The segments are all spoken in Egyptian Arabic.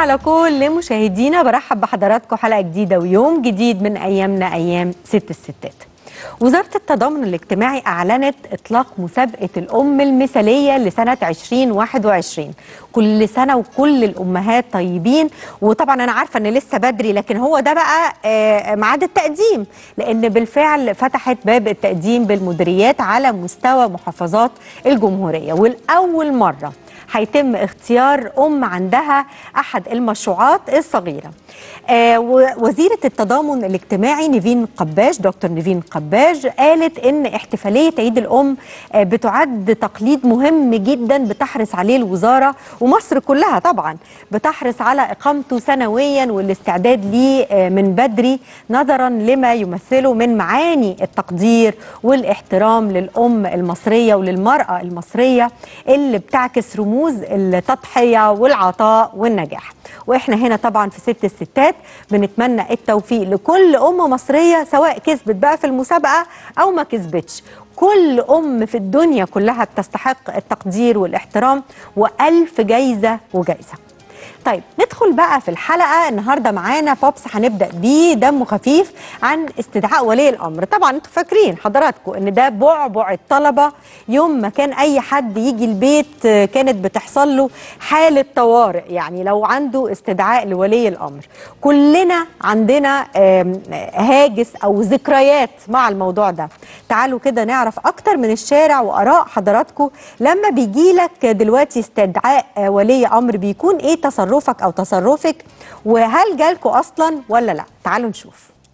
على كل مشاهدينا برحب بحضراتكم حلقه جديده ويوم جديد من ايامنا ايام ست الستات. وزاره التضامن الاجتماعي اعلنت اطلاق مسابقه الام المثاليه لسنه 2021 كل سنه وكل الامهات طيبين وطبعا انا عارفه ان لسه بدري لكن هو ده بقى آه، ميعاد التقديم لان بالفعل فتحت باب التقديم بالمديريات على مستوى محافظات الجمهوريه والاول مره هيتم اختيار ام عندها احد المشروعات الصغيره. آه وزيره التضامن الاجتماعي نيفين قباش دكتور نيفين قباش قالت ان احتفاليه عيد الام آه بتعد تقليد مهم جدا بتحرص عليه الوزاره ومصر كلها طبعا بتحرص على اقامته سنويا والاستعداد ليه آه من بدري نظرا لما يمثله من معاني التقدير والاحترام للام المصريه وللمراه المصريه اللي بتعكس رموز التضحيه والعطاء والنجاح واحنا هنا طبعا في ست الستات بنتمنى التوفيق لكل ام مصريه سواء كسبت بقى في المسابقه او ما كسبتش كل ام في الدنيا كلها بتستحق التقدير والاحترام والف جايزه وجايزه طيب ندخل بقى في الحلقه النهارده معانا بوبس هنبدا بيه دمه خفيف عن استدعاء ولي الامر طبعا انتوا فاكرين حضراتكم ان ده بعبع الطلبه يوم ما كان اي حد يجي البيت كانت بتحصل له حاله طوارئ يعني لو عنده استدعاء لولي الامر كلنا عندنا هاجس او ذكريات مع الموضوع ده تعالوا كده نعرف اكتر من الشارع واراء حضراتكم لما بيجي لك دلوقتي استدعاء ولي امر بيكون ايه تصرفك او تصرفك وهل جالكوا اصلا ولا لا تعالوا نشوف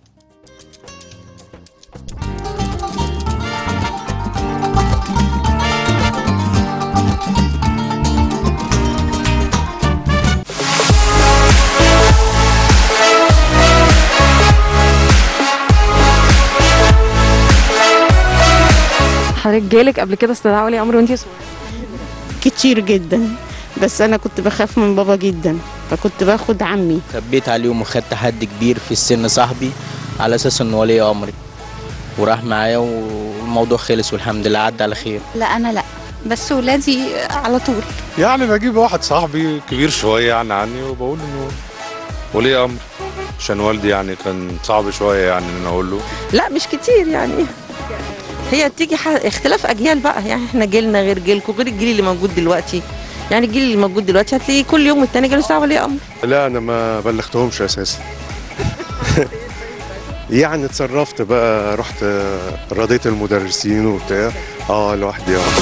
حضرتك جالك قبل كده استدعاء ولي امر وانتي صغيره كتير جدا بس انا كنت بخاف من بابا جدا فكنت باخد عمي خبيت عليهم وخدت حد كبير في السن صاحبي على اساس انه ولي امري وراح معايا والموضوع خلص والحمد لله عدى على خير لا انا لا بس ولادي على طول يعني بجيب واحد صاحبي كبير شويه يعني عني وبقول انه ولي امر عشان والدي يعني كان صعب شويه يعني ان انا اقول له لا مش كتير يعني هي بتيجي ح- اختلاف اجيال بقى يعني احنا جيلنا غير جيلكم غير الجيل اللي موجود دلوقتي يعني الجيل اللي موجود دلوقتي هتلاقيه كل يوم والتاني جاله ساعه ولي امر لا انا ما بلغتهمش اساسا يعني اتصرفت بقى رحت رضيت المدرسين وبتاع اه لوحدي اه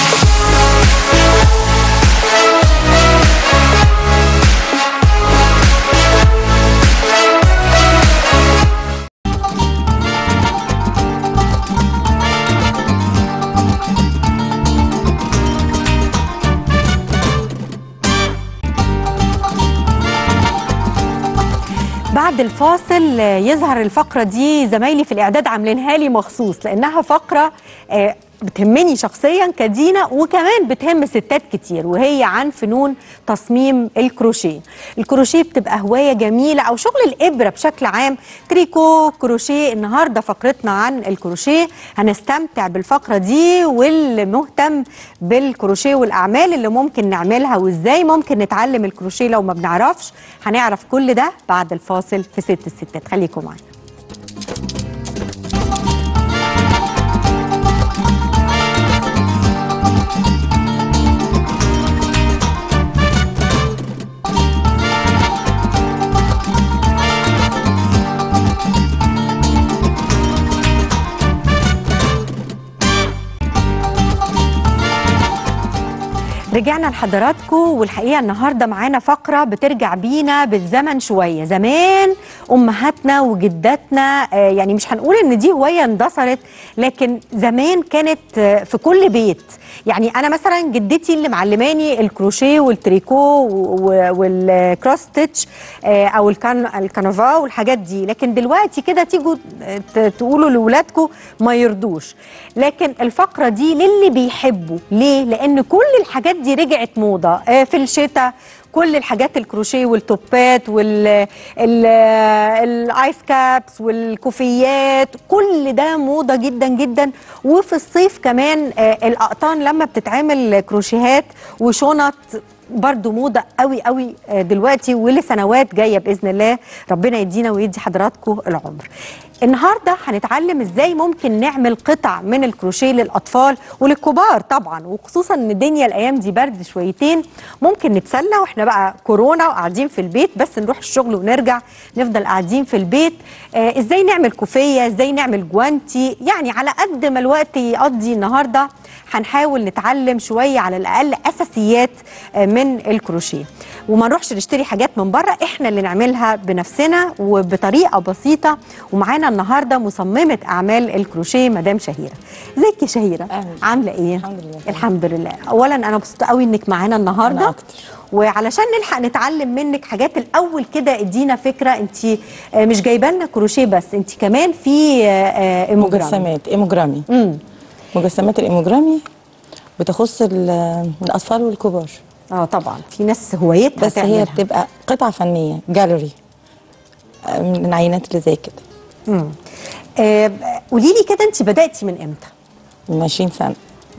بعد الفاصل آه، يظهر الفقرة دي زمايلي في الإعداد عاملينها لي مخصوص لأنها فقرة آه، بتهمني شخصيا كدينا وكمان بتهم ستات كتير وهي عن فنون تصميم الكروشيه الكروشيه بتبقى هواية جميلة أو شغل الإبرة بشكل عام تريكو كروشيه النهاردة فقرتنا عن الكروشيه هنستمتع بالفقرة دي واللي مهتم بالكروشيه والأعمال اللي ممكن نعملها وإزاي ممكن نتعلم الكروشيه لو ما بنعرفش هنعرف كل ده بعد الفاصل في ست الستات خليكم معانا رجعنا لحضراتكم والحقيقه النهارده معانا فقره بترجع بينا بالزمن شويه زمان امهاتنا وجداتنا آه، يعني مش هنقول ان دي هوايه اندثرت لكن زمان كانت آه، في كل بيت يعني انا مثلا جدتي اللي معلماني الكروشيه والتريكو و- والكروس ستيتش آه، او الكان الكنفا والحاجات دي لكن دلوقتي كده تيجوا ت- تقولوا لاولادكم ما يرضوش لكن الفقره دي للي بيحبوا ليه لان كل الحاجات دي رجعت موضه آه، في الشتاء كل الحاجات الكروشيه والتوبات والايس كابس والكوفيات كل ده موضه جدا جدا وفي الصيف كمان آه، الاقطان لما بتتعمل كروشيهات وشنط برضو موضة قوي قوي آه، دلوقتي ولسنوات جاية بإذن الله ربنا يدينا ويدي حضراتكم العمر النهاردة هنتعلم ازاي ممكن نعمل قطع من الكروشيه للأطفال وللكبار طبعا وخصوصا ان الدنيا الأيام دي برد شويتين ممكن نتسلى واحنا بقى كورونا وقاعدين في البيت بس نروح الشغل ونرجع نفضل قاعدين في البيت آه ازاي نعمل كوفية ازاي نعمل جوانتي يعني على قد ما الوقت يقضي النهاردة هنحاول نتعلم شوية على الأقل أساسيات آه، من الكروشيه وما نروحش نشتري حاجات من بره احنا اللي نعملها بنفسنا وبطريقة بسيطة ومعانا النهاردة مصممة أعمال الكروشيه مدام شهيرة ازيك يا شهيرة أهلا. عاملة ايه الحمد لله. الحمد لله أولا أنا مبسوطة قوي إنك معانا النهاردة أنا أكتر. وعلشان نلحق نتعلم منك حاجات الاول كده ادينا فكره انت مش جايبه لنا كروشيه بس انت كمان في آه، آه، ايموجرام مجسمات ايموجرامي امم مجسمات الايموجرامي بتخص ال- الاطفال والكبار اه طبعا في ناس هوايتها بس هي تعملها. بتبقى قطعه فنيه جاليري من العينات اللي زي كده مم. آه، قولي لي كده انت بداتي من امتى من 20 سنه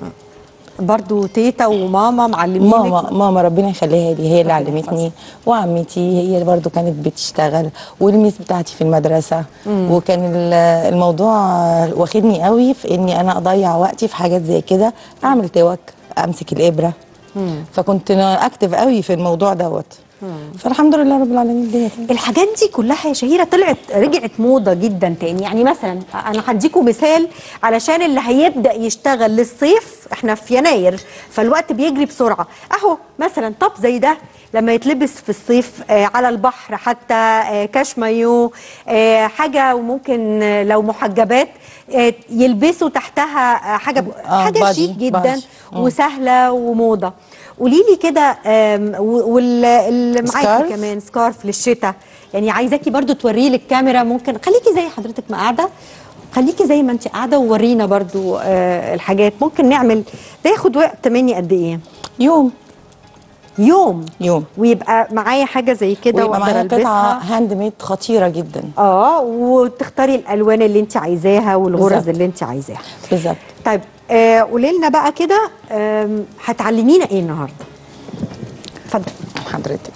برضو تيتا وماما معلمينك ماما ماما ربنا يخليها لي هي اللي ربنا علمتني وعمتي هي برضو كانت بتشتغل والميس بتاعتي في المدرسه وكان ال- الموضوع واخدني قوي في اني انا اضيع وقتي في حاجات زي كده اعمل توك امسك الابره فكنت أنا اكتف قوي في الموضوع دوت فالحمد لله رب العالمين ديت الحاجات دي كلها يا شهيره طلعت رجعت موضه جدا تاني يعني مثلا انا هديكم مثال علشان اللي هيبدا يشتغل للصيف احنا في يناير فالوقت بيجري بسرعه اهو مثلا طب زي ده لما يتلبس في الصيف آه على البحر حتى آه كاش مايو آه حاجه وممكن آه لو محجبات آه يلبسوا تحتها آه حاجه آه، حاجه بادي- شيك جدا بادي. مم. وسهله وموضه قولي لي كده آم، و- واللي معاكي سكارف؟ كمان سكارف للشتاء يعني عايزاكي برضو توريه للكاميرا ممكن خليكي زي حضرتك ما قاعده خليكي زي ما انت قاعده وورينا برضو آه الحاجات ممكن نعمل ده ياخد وقت مني قد ايه يوم يوم يوم ويبقى معايا حاجه زي كده ويبقى واقدر معايا قطعه البسها هاند ميد خطيره جدا اه وتختاري الالوان اللي انت عايزاها والغرز بالظبط. اللي انت عايزاها بالظبط طيب آه قولي لنا بقى كده آم، هتعلمينا ايه النهارده اتفضل حضرتك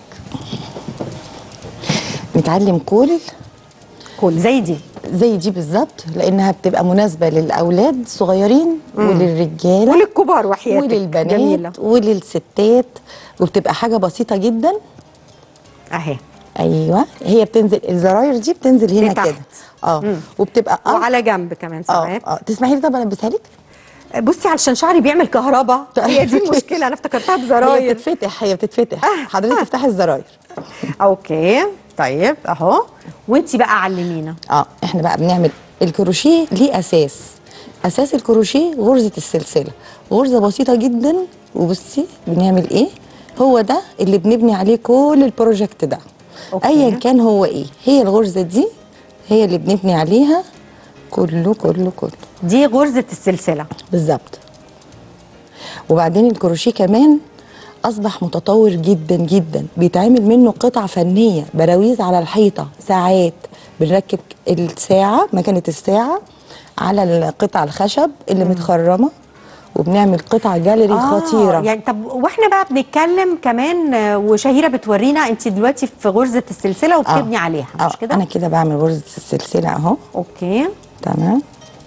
نتعلم كل كل زي دي زي دي بالظبط لانها بتبقى مناسبه للاولاد الصغيرين وللرجاله وللكبار وحياتك وللبنات جميله وللستات وبتبقى حاجه بسيطه جدا اهي ايوه هي بتنزل الزراير دي بتنزل هنا لتحت. كده اه وبتبقى اه وعلى جنب كمان اه ساعات اه تسمحي لي طب انا البسها لك بصي علشان شعري بيعمل كهرباء هي دي المشكله انا افتكرتها هي بزراير بتتفتح هي بتتفتح حضرتك افتحي الزراير اوكي طيب اهو وانتي بقى علمينا اه احنا بقى بنعمل الكروشيه ليه اساس اساس الكروشيه غرزه السلسله غرزه بسيطه جدا وبصي بنعمل ايه هو ده اللي بنبني عليه كل البروجكت ده أوكي. ايا كان هو ايه هي الغرزه دي هي اللي بنبني عليها كله كله كله دي غرزه السلسله بالظبط وبعدين الكروشيه كمان اصبح متطور جدا جدا بيتعمل منه قطع فنيه براويز على الحيطه ساعات بنركب الساعه مكنه الساعه على القطع الخشب اللي متخرمه وبنعمل قطع جاليري آه خطيره يعني طب واحنا بقى بنتكلم كمان آه، وشهيره بتورينا انت دلوقتي في غرزه السلسله وبتبني عليها آه، مش كده انا كده بعمل غرزه السلسله اهو اوكي تمام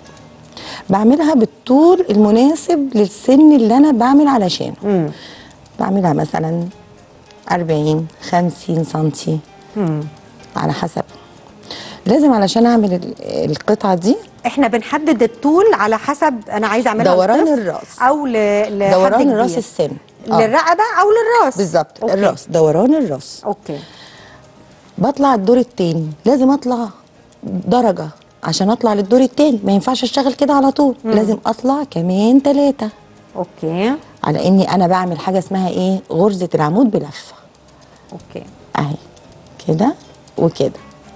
بعملها بالطول المناسب للسن اللي انا بعمل علشانه امم بعملها مثلا 40 50 سنتي على حسب لازم علشان اعمل ال- القطعه دي احنا بنحدد الطول على حسب انا عايزه اعملها دوران للطفل الراس. او ل... لحد دوران الراس كبير. السن آه، للرقبه او للراس بالظبط أوكي. الراس دوران الراس اوكي بطلع الدور التاني لازم اطلع درجه عشان اطلع للدور التاني ما ينفعش اشتغل كده على طول لازم اطلع كمان ثلاثه اوكي على اني انا بعمل حاجه اسمها ايه غرزه العمود بلفه اوكي اهي كده وكده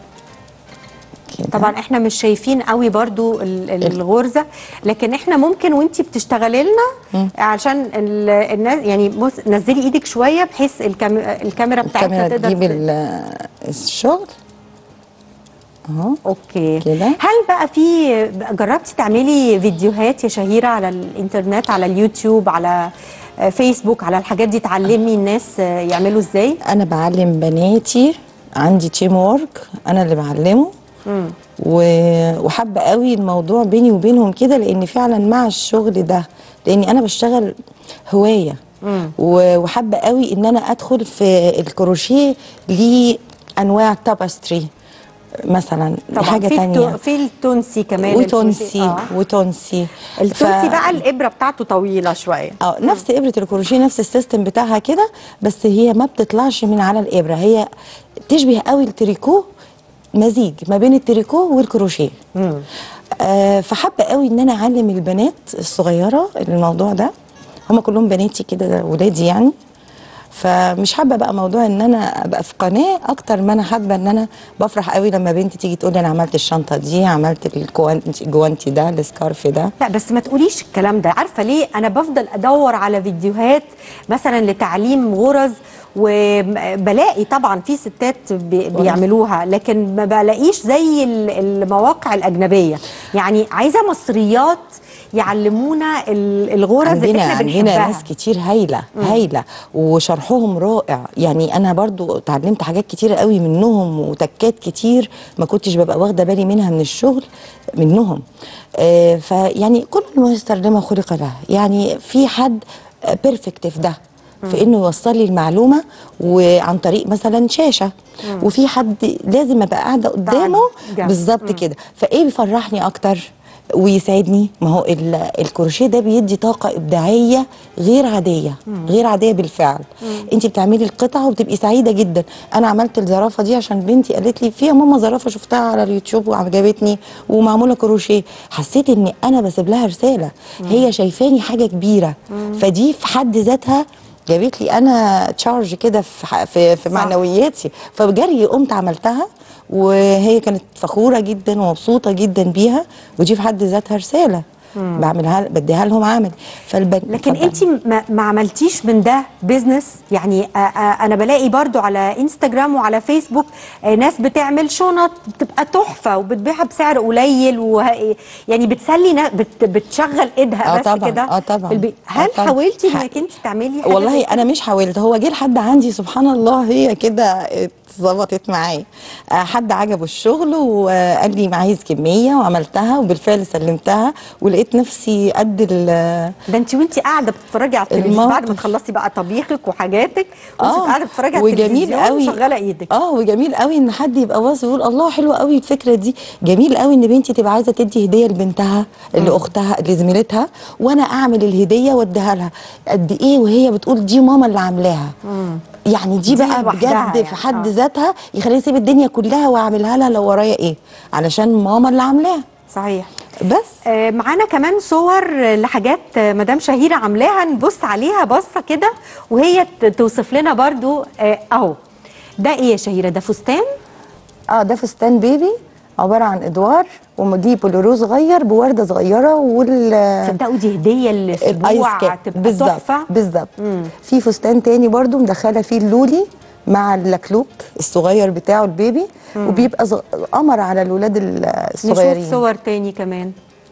كده طبعا احنا مش شايفين قوي برضو ال- ال- الغرزه لكن احنا ممكن وانتي بتشتغلي لنا عشان ال- الناس يعني بص نزلي ايدك شويه بحيث الكام الكاميرا بتاعتنا الكاميرا تقدر تجيب ت- ال- الشغل اهو اوكي كده. هل بقى في جربتي تعملي فيديوهات يا شهيره على الانترنت على اليوتيوب على آه، فيسبوك على الحاجات دي تعلمي الناس آه، يعملوا ازاي انا بعلم بناتي عندي تيم وورك انا اللي بعلمه و- وحابه قوي الموضوع بيني وبينهم كده لان فعلا مع الشغل ده لاني انا بشتغل هوايه و- وحابه قوي ان انا ادخل في الكروشيه لانواع تابستري مثلا طبعا حاجه في تانية التو- في التونسي كمان وتونسي الكروشيه. آه. وتونسي التونسي ف- بقى الابره بتاعته طويله شويه اه نفس ابره الكروشيه نفس السيستم بتاعها كده بس هي ما بتطلعش من على الابره هي تشبه قوي التريكو مزيج ما بين التريكو والكروشيه آه فحابه قوي ان انا اعلم البنات الصغيره الموضوع ده هم كلهم بناتي كده ولادي يعني فمش حابه بقى موضوع ان انا ابقى في قناه اكتر ما انا حابه ان انا بفرح قوي لما بنتي تيجي تقول لي انا عملت الشنطه دي عملت الجوانتي الجوانتي ده السكارف ده لا بس ما تقوليش الكلام ده عارفه ليه انا بفضل ادور على فيديوهات مثلا لتعليم غرز وبلاقي طبعا في ستات بي- بيعملوها لكن ما بلاقيش زي ال- المواقع الاجنبيه يعني عايزه مصريات يعلمونا ال- الغرز اللي عندنا احنا عندنا بنحبها ناس كتير هايله هايله وشرحهم رائع يعني انا برضو اتعلمت حاجات كتير قوي منهم وتكات كتير ما كنتش ببقى واخده بالي منها من الشغل منهم آه فيعني كل الميسر لما خلق له يعني في حد بيرفكت في ده في انه يوصل لي المعلومه وعن طريق مثلا شاشه وفي حد لازم ابقى قاعده قدامه جنب. بالظبط كده فايه بيفرحني اكتر ويسعدني ما هو ال- الكروشيه ده بيدي طاقه ابداعيه غير عاديه غير عاديه بالفعل انت بتعملي القطعه وبتبقي سعيده جدا انا عملت الزرافه دي عشان بنتي قالت لي فيها ماما زرافه شفتها على اليوتيوب وعجبتني ومعموله كروشيه حسيت ان انا بسيب لها رساله هي شايفاني حاجه كبيره فدي في حد ذاتها جابت لي انا تشارج كده في ح- في, في صح. معنوياتي فبجري قمت عملتها وهي كانت فخوره جدا ومبسوطه جدا بيها ودي في حد ذاتها رساله بعملها بديها لهم عمل فالبن لكن اتفضل. انت ما, ما عملتيش من ده بيزنس يعني آه آه انا بلاقي برضو على انستجرام وعلى فيسبوك آه ناس بتعمل شنط بتبقى تحفه وبتبيعها بسعر قليل وه... يعني بتسلي نا... بت... بتشغل ايدها آه بس طبعاً، كده آه طبعاً، في البيت. هل آه طبعاً. حاولتي ح- انك انت تعملي حاجه والله زي انا مش حاولت هو جه لحد عندي سبحان الله هي كده اتظبطت معايا آه، حد عجبه الشغل وقال لي عايز كميه وعملتها وبالفعل سلمتها ولقيت نفسي قد ال ده انت وانت قاعده بتتفرجي على التلفزيون الموقف. بعد ما تخلصي بقى طبيخك وحاجاتك وانت آه، قاعده بتتفرجي على وجميل التلفزيون قوي. وشغاله ايدك اه وجميل قوي ان حد يبقى باص ويقول الله حلوه قوي الفكره دي جميل قوي ان بنتي تبقى عايزه تدي هديه لبنتها لاختها لزميلتها وانا اعمل الهديه واديها لها قد ايه وهي بتقول دي ماما اللي عاملاها يعني دي, دي بقى لوحدها بجد يعني، في حد آه. ذاتها يخليني اسيب الدنيا كلها واعملها لها لو ورايا ايه علشان ماما اللي عاملاها صحيح بس آه، معانا كمان صور لحاجات آه، مدام شهيرة عاملاها نبص عليها بصة كده وهي ت- توصف لنا برضو آه، اهو ده ايه يا شهيرة ده فستان اه ده فستان بيبي عباره عن ادوار ودي بولورو صغير بورده صغيره وال صدقوا دي هدية الايس للاسبوع كاب تبقى بالظبط تحفة بالظبط في فستان تاني برضو مدخله فيه اللولي مع اللكلوك الصغير بتاعه البيبي وبيبقى ز- قمر على الولاد ال- الصغيرين نشوف صور تاني كمان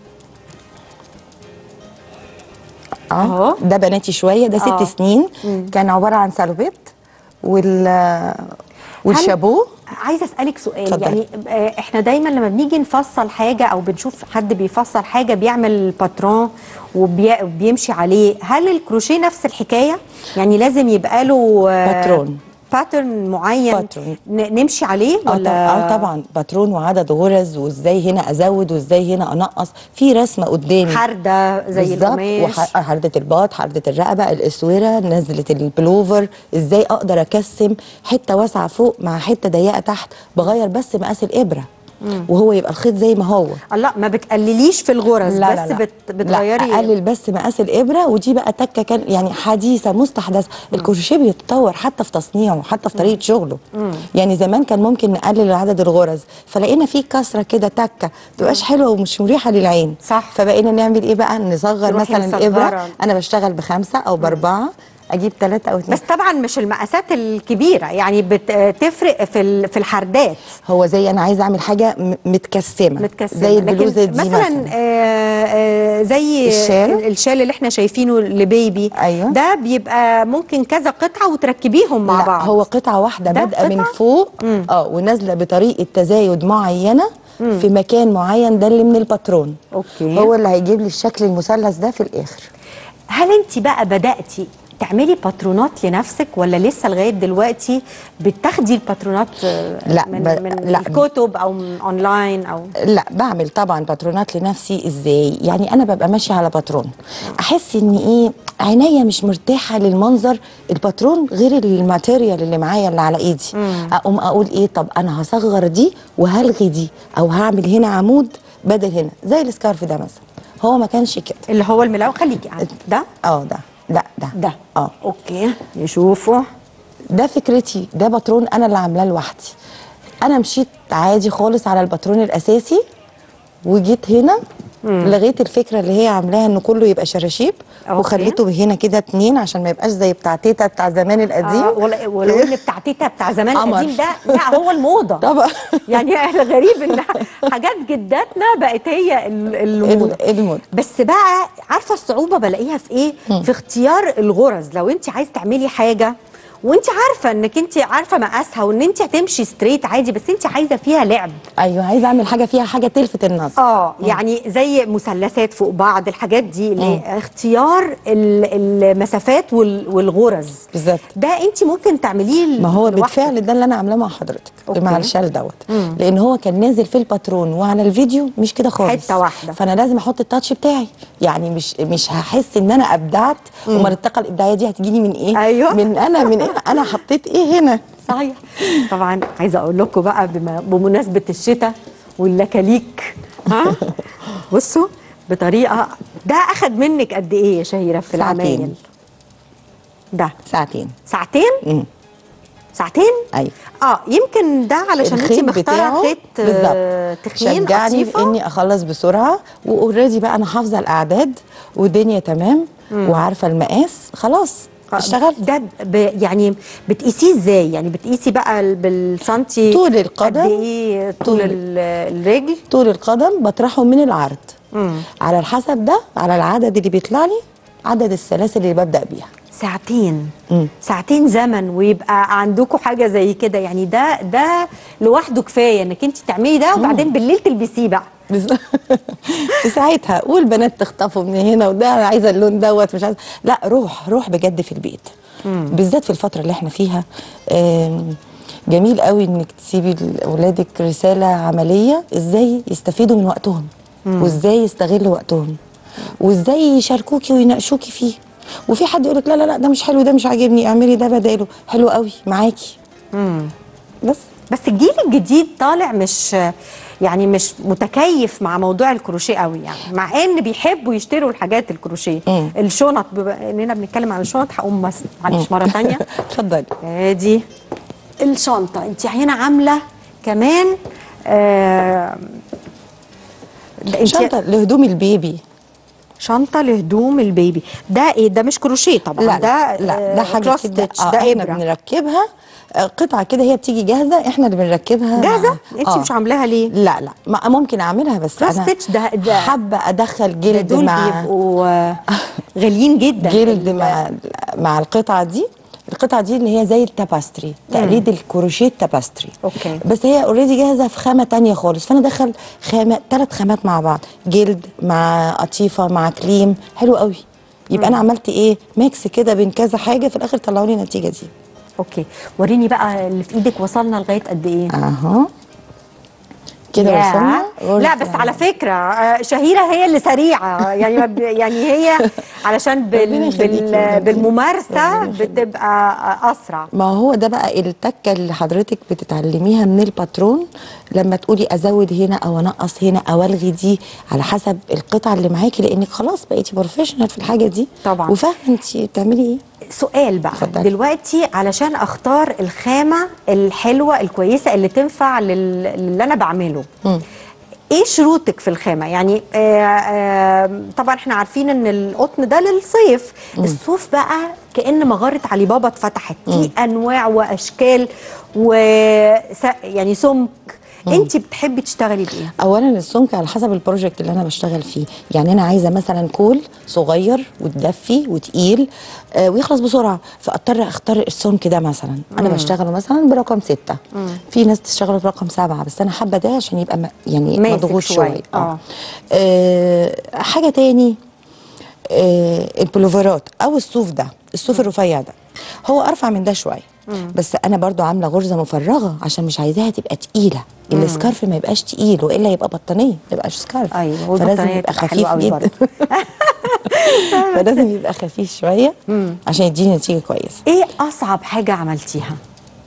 اه أهو. ده بناتي شويه ده ست آه. سنين كان عباره عن سالوبيت وال والشابوه عايزه اسالك سؤال اتفضلي. يعني آه، احنا دايما لما بنيجي نفصل حاجه او بنشوف حد بيفصل حاجه بيعمل باترون وبي- وبيمشي عليه هل الكروشيه نفس الحكايه يعني لازم يبقى له آه، باترون. باترن معين باترون. ن- نمشي عليه اه ولا طبعا, آه طبعا باترون وعدد غرز وازاي هنا ازود وازاي هنا انقص في رسمه قدامي حرده زي بالظبط القماش وح- حردة الباط حردة الرقبة الاسورة نزلة البلوفر ازاي اقدر اكسم حتة واسعة فوق مع حتة ضيقة تحت بغير بس مقاس الابرة وهو يبقى الخيط زي ما هو الله ما بتقلليش في الغرز لا بس لا لا. بت بتغيري لا اقلل بس مقاس الابره ودي بقى تكه كان يعني حديثه مستحدثه الكروشيه بيتطور حتى في تصنيعه حتى في طريقه شغله يعني زمان كان ممكن نقلل عدد الغرز فلقينا في كسره كده تكه تبقاش حلوه ومش مريحه للعين صح. فبقينا نعمل ايه بقى نصغر تروحي مثلا مصغرة. الابره انا بشتغل بخمسه او باربعه اجيب ثلاثه او اثنين بس طبعا مش المقاسات الكبيره يعني بتفرق في ال- في الحردات هو زي انا عايزه اعمل حاجه م- متكسمه متكسمه زي لكن البلوزه دي مثلا, مثلا, آه آه زي الشال؟ الشال اللي احنا شايفينه لبيبي أيوة. ده بيبقى ممكن كذا قطعه وتركبيهم مع لا بعض هو قطعه واحده ده بادئه من قطعة؟ فوق اه ونازله بطريقه تزايد معينه في مكان معين ده اللي من الباترون اوكي هو اللي هيجيب لي الشكل المثلث ده في الاخر هل انت بقى بداتي تعملي باترونات لنفسك ولا لسه لغايه دلوقتي بتاخدي الباترونات آه، لا، من, ب- من لا. الكتب او من اونلاين او لا بعمل طبعا باترونات لنفسي ازاي يعني انا ببقى ماشيه على باترون احس ان ايه عينيا مش مرتاحه للمنظر الباترون غير الماتيريال اللي معايا اللي على ايدي اقوم اقول ايه طب انا هصغر دي وهلغي دي او هعمل هنا عمود بدل هنا زي السكارف ده مثلا هو ما كانش كده اللي هو الملاو خليكي قاعدة. ده اه ده لا ده ده اه اوكي نشوفه ده فكرتي ده باترون انا اللي عاملاه لوحدي انا مشيت عادي خالص على الباترون الاساسي وجيت هنا لغيت الفكره اللي هي عاملاها ان كله يبقى شراشيب أوكي. وخليته هنا كده اتنين عشان ما يبقاش زي بتاع تيتا بتاع زمان القديم آه ولا- ولو ان بتاع تيتا بتاع زمان قمر. القديم ده لا هو الموضه طبعا يعني الغريب ان حاجات جداتنا بقت هي ال- الموضه ال- الموضة. بس بقى عارفه الصعوبه بلاقيها في ايه في اختيار الغرز لو انت عايز تعملي حاجه وانت عارفه انك انت عارفه مقاسها وان انت هتمشي ستريت عادي بس انت عايزه فيها لعب ايوه عايزه اعمل حاجه فيها حاجه تلفت النظر اه يعني زي مثلثات فوق بعض الحاجات دي اللي اختيار ال- المسافات وال- والغرز بالظبط ده انت ممكن تعمليه ما هو لوحدك. بالفعل ده اللي انا عاملاه مع حضرتك أوكي. مع الشال دوت لان هو كان نازل في الباترون وعلى الفيديو مش كده خالص حتة واحدة. فانا لازم احط التاتش بتاعي يعني مش مش هحس ان انا ابدعت امال الطاقه الابداعيه دي هتجيني من ايه أيوة. من انا من إيه؟ انا حطيت ايه هنا صحيح طبعا عايزه اقول لكم بقى بما بمناسبه الشتاء واللكاليك ها بصوا بطريقه ده اخد منك قد ايه يا شهيره في ساعتين. العمايل ده ساعتين ساعتين امم ساعتين ايوه اه يمكن ده علشان انت الخيط مختاره بتاعه خيط آه، بالظبط تخين شجعني في قطيفة. اني اخلص بسرعه واوريدي بقى انا حافظه الاعداد والدنيا تمام وعارفه المقاس خلاص اشتغلت ده ب... يعني بتقيسيه ازاي يعني بتقيسي بقى ال- بالسنتي طول القدم. قد ايه طول طول. ال- الرجل طول القدم بطرحه من العرض على الحسب ده على العدد اللي بيطلع لي عدد السلاسل اللي ببدا بيها ساعتين مم. ساعتين زمن ويبقى عندكم حاجه زي كده يعني ده ده لوحده كفايه انك انت تعملي ده وبعدين بالليل تلبسيه بقى بس- في ساعتها والبنات تخطفوا من هنا وده انا عايزه اللون دوت مش عايزه لا روح روح بجد في البيت بالذات في الفتره اللي احنا فيها آم، جميل قوي انك تسيبي لاولادك رساله عمليه ازاي يستفيدوا من وقتهم وازاي يستغلوا وقتهم وازاي يشاركوكي ويناقشوكي فيه وفي حد يقولك لا لا لا ده مش حلو ده مش عاجبني اعملي ده بداله حلو قوي معاكي بس بس الجيل الجديد طالع مش يعني مش متكيف مع موضوع الكروشيه قوي يعني مع ان بيحبوا يشتروا الحاجات الكروشيه مم. الشنط بما اننا بنتكلم عن الشنط هقوم بس معلش مره ثانيه اتفضلي ادي الشنطه انت هنا عامله كمان آه ده انت شنطه لهدوم البيبي شنطه لهدوم البيبي ده ايه ده مش كروشيه طبعا لا ده لا ده حاجه كروس كده ستيتش آه ده احنا ابره بنركبها آه، قطعه كده هي بتيجي جاهزه احنا اللي بنركبها جاهزه انت آه. مش عاملاها ليه لا لا ما ممكن اعملها بس كروس انا ستيتش ده ده حابه ادخل ده جلد دول مع بيبقوا آه، غاليين جدا جلد ال- مع مع القطعه دي القطعه دي اللي هي زي التاباستري تقليد الكروشيه التاباستري أوكي. بس هي اوريدي جاهزه في خامه تانية خالص فانا ادخل خامه ثلاث خامات مع بعض جلد مع قطيفه مع كليم حلو قوي يبقى انا عملت ايه ميكس كده بين كذا حاجه في الاخر طلعوا لي النتيجه دي اوكي وريني بقى اللي في ايدك وصلنا لغايه قد ايه اهو كده ياه. وصلنا لا بس على فكره آه، شهيره هي اللي سريعه يعني ما ب- يعني هي علشان ربنا بال يخليكي بال يا بنتي. بالممارسه ربنا يخليكي. بتبقى آه، اسرع ما هو ده بقى التكه اللي حضرتك بتتعلميها من الباترون لما تقولي ازود هنا او انقص هنا او الغي دي على حسب القطعه اللي معاكي لانك خلاص بقيتي بروفيشنال في الحاجه دي طبعاً. وفاهمه انت بتعملي ايه سؤال بقى اتفضلي. دلوقتي علشان اختار الخامه الحلوه الكويسه اللي تنفع لل- للي انا بعمله مم. ايه شروطك في الخامه يعني آه آه طبعا احنا عارفين ان القطن ده للصيف الصوف بقى كان مغاره علي بابا اتفتحت في انواع واشكال و يعني سمك انت بتحبي تشتغلي بايه اولا السمك على حسب البروجكت اللي انا بشتغل فيه يعني انا عايزه مثلا كول صغير وتدفي وتقيل آه ويخلص بسرعه فاضطر اختار السمك ده مثلا انا بشتغله مثلا برقم ستة في ناس تشتغله برقم سبعة بس انا حابه ده عشان يبقى م- يعني ماسك مضغوط شوية. شويه آه. آه. آه حاجه تاني آه البلوفرات او الصوف ده الصوف الرفيع ده هو ارفع من ده شويه بس انا برضو عامله غرزه مفرغه عشان مش عايزاها تبقى تقيله السكارف ما يبقاش تقيل والا يبقى بطانيه ما يبقاش سكارف ايوه فلازم والبطانية يبقى تبقى حلوة خفيف قوي جدا فلازم يبقى خفيف شويه عشان يديني نتيجه كويسه ايه اصعب حاجه عملتيها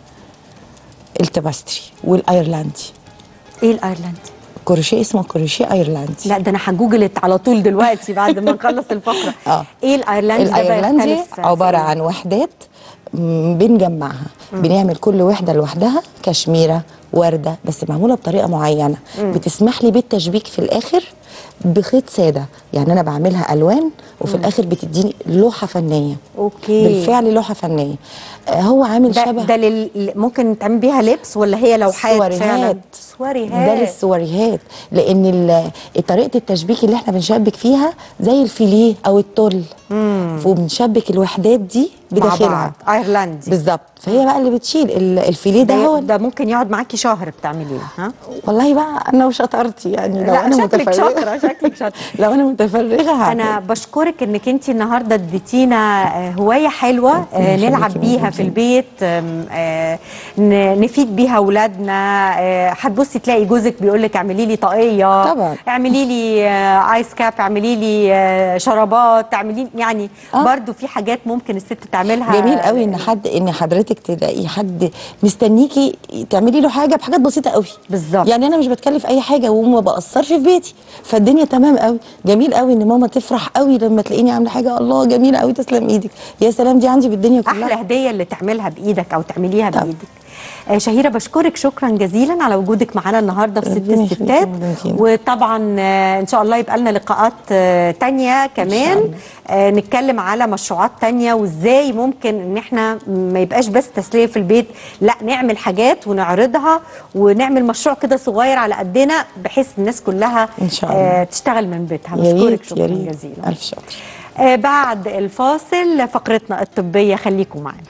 التباستري والايرلندي ايه الايرلندي كروشيه اسمه كروشيه ايرلندي لا ده انا هجوجلت على طول دلوقتي بعد ما نخلص الفقره آه. ايه الايرلندي ده بقى الايرلندي يختلف عباره في إيه؟ عن وحدات م، بنجمعها بنعمل كل وحده لوحدها كشميره ورده بس معموله بطريقه معينه بتسمح لي بالتشبيك في الاخر بخيط ساده يعني انا بعملها الوان وفي الاخر بتديني لوحه فنيه اوكي بالفعل لوحه فنيه آه، هو عامل ده, شبه ده لل... ممكن تعمل بيها لبس ولا هي لوحات فعلا سواريهات. سواريهات ده للسواريهات لان ال- طريقه التشبيك اللي احنا بنشبك فيها زي الفيليه او التل وبنشبك الوحدات دي مع بداخلها بعض ايرلندي بالظبط فهي بقى اللي بتشيل ال- الفيليه ده ده, هو ده ممكن يقعد معاكي شهر بتعمليه ها والله بقى انا وشطارتي يعني لو لا انا شكلك متفرغه شاطره شكلك شاطره لو انا متفرغه هعمل. انا بشكرك انك انت النهارده اديتينا آه، هوايه حلوه آه، يخليكي نلعب بيها في موجودين. البيت آم، آه، ن- نفيد بيها اولادنا آه، هتبصي تلاقي جوزك بيقول لك اعملي لي طاقيه طبعا. اعملي لي آه، ايس كاب اعملي لي آه، شرابات تعملي يعني آه. برضو في حاجات ممكن الست تعملها جميل قوي ان حد ان حضرتك تلاقي حد مستنيكي تعملي له حاجه بحاجات بسيطه قوي بالظبط. يعني انا مش بتكلف اي حاجه وما بقصرش في بيتي فالدنيا تمام قوي جميل قوي ان ماما تفرح قوي لما تلاقيني عامله حاجه الله جميله قوي تسلم ايدك يا سلام دي عندي بالدنيا كلها احلى هديه اللي تعملها بايدك او تعمليها طبعا. بايدك آه، شهيرة بشكرك شكرا جزيلا على وجودك معانا النهارده في ست ربنا يخليك الستات يا مدام وطبعا آه، ان شاء الله يبقى لنا لقاءات آه، تانية كمان الله. آه، نتكلم على مشروعات تانية وازاي ممكن ان احنا ما يبقاش بس تسلية في البيت لا نعمل حاجات ونعرضها ونعمل مشروع كده صغير على قدنا بحيث الناس كلها إن شاء الله. آه، تشتغل من بيتها يا بشكرك ريت شكرا يا ريت جزيلا الف شكر آه، بعد الفاصل فقرتنا الطبية خليكم معنا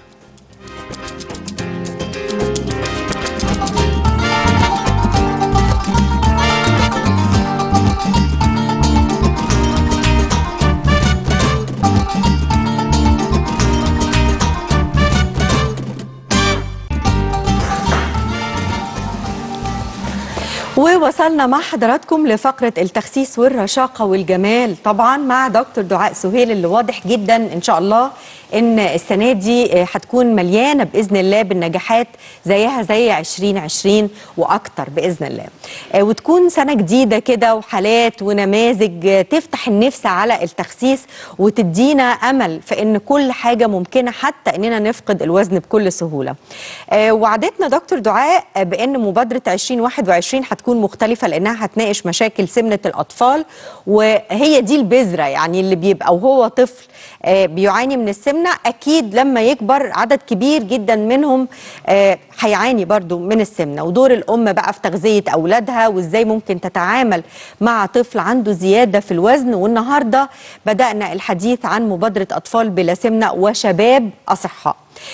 ووصلنا مع حضراتكم لفقرة التخسيس والرشاقة والجمال طبعا مع دكتور دعاء سهيل اللي واضح جدا إن شاء الله إن السنة دي آه، هتكون مليانة بإذن الله بالنجاحات زيها زي 2020 وأكتر بإذن الله آه، وتكون سنة جديدة كده وحالات ونماذج آه، تفتح النفس على التخسيس وتدينا أمل في إن كل حاجة ممكنة حتى إننا نفقد الوزن بكل سهولة آه، وعدتنا دكتور دعاء آه، بأن مبادرة 2021 هتكون مختلفة لأنها هتناقش مشاكل سمنة الأطفال وهي دي البذرة يعني اللي بيبقى وهو طفل آه، بيعاني من السمنة أكيد لما يكبر عدد كبير جدا منهم آه، هيعاني برضو من السمنة ودور الأم بقى في تغذية أولادها وإزاي ممكن تتعامل مع طفل عنده زيادة في الوزن والنهاردة بدأنا الحديث عن مبادرة أطفال بلا سمنة وشباب أصحاء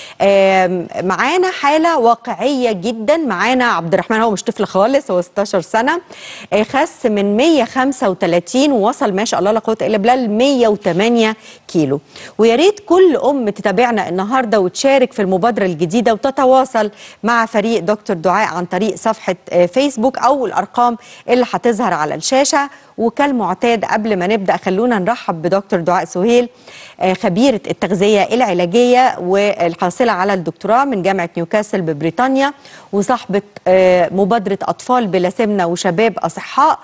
آم، معانا حالة واقعية جدا معانا عبد الرحمن هو مش طفل خالص هو 16 سنة آه، خس من 135 ووصل ما شاء الله لا قوة إلا بالله ل 108 كيلو ويا ريت كل أم تتابعنا النهاردة وتشارك في المبادرة الجديدة وتتواصل مع فريق دكتور دعاء عن طريق صفحة آه، فيسبوك أو الأرقام اللي هتظهر على الشاشة وكالمعتاد قبل ما نبدأ خلونا نرحب بدكتور دعاء سهيل آه، خبيرة التغذية العلاجية والحاصلة على الدكتوراه من جامعة نيوكاسل ببريطانيا وصاحبة آه، مبادرة أطفال بلا سمنة وشباب أصحاء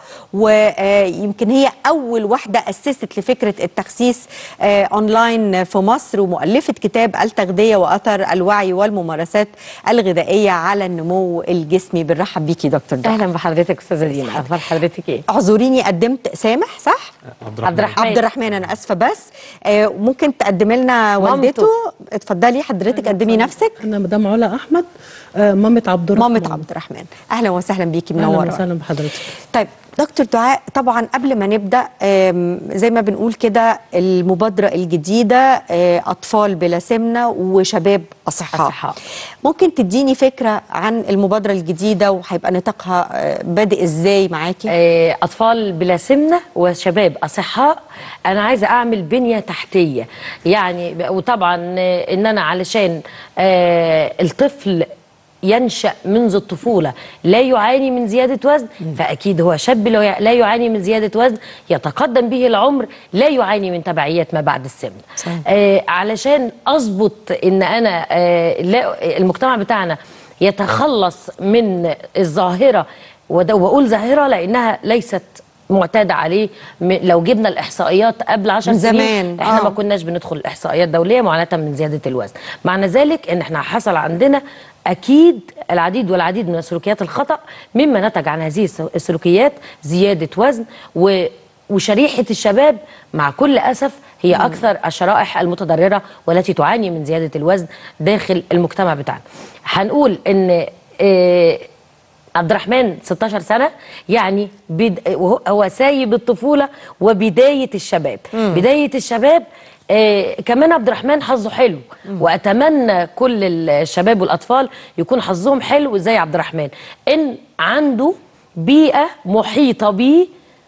ويمكن هي أول واحدة أسست لفكرة التخسيس آه، أونلاين في مصر ومؤلفة كتاب التغذية وأثر الوعي والممارسات الغذائية الغذائيه على النمو الجسمي بنرحب بيكي دكتور دعاء اهلا بحضرتك استاذه دينا اخبار حضرتك ايه اعذريني قدمت سامح صح عبد الرحمن عبد الرحمن انا اسفه بس آه ممكن تقدمي لنا والدته اتفضلي حضرتك قدمي نفسك انا مدام علا احمد آه، مامة عبد الرحمن مامة عبد الرحمن اهلا وسهلا بيكي اهلا منوره وسهلا بحضرتك طيب دكتور دعاء طبعا قبل ما نبدا آم، زي ما بنقول كده المبادره الجديده آه، اطفال بلا سمنه وشباب اصحاء أصحاء. ممكن تديني فكره عن المبادره الجديده وهيبقى نطاقها آه، بادئ ازاي معاكي آه، اطفال بلا سمنه وشباب اصحاء انا عايزه اعمل بنيه تحتيه يعني وطبعا آه، ان انا علشان آه، الطفل ينشا منذ الطفوله لا يعاني من زياده وزن فاكيد هو شاب لا يع- لا يعاني من زياده وزن يتقدم به العمر لا يعاني من تبعيات ما بعد السمنه صحيح. آه علشان اظبط ان انا آه لا المجتمع بتاعنا يتخلص من الظاهره وده وبقول ظاهره لانها ليست معتاده عليه م- لو جبنا الاحصائيات قبل 10 من سنين زمان، احنا آه. ما كناش بندخل الاحصائيات دوليه معاناه من زياده الوزن معنى ذلك ان احنا حصل عندنا اكيد العديد والعديد من السلوكيات الخطا مما نتج عن هذه الس- السلوكيات زياده وزن و وشريحه الشباب مع كل اسف هي اكثر الشرائح المتضرره والتي تعاني من زياده الوزن داخل المجتمع بتاعنا هنقول ان آه، عبد الرحمن 16 سنه يعني بد... وهو- هو سايب الطفوله وبدايه الشباب بدايه الشباب آه كمان عبد الرحمن حظه حلو واتمنى كل الشباب والاطفال يكون حظهم حلو زي عبد الرحمن ان عنده بيئه محيطه بيه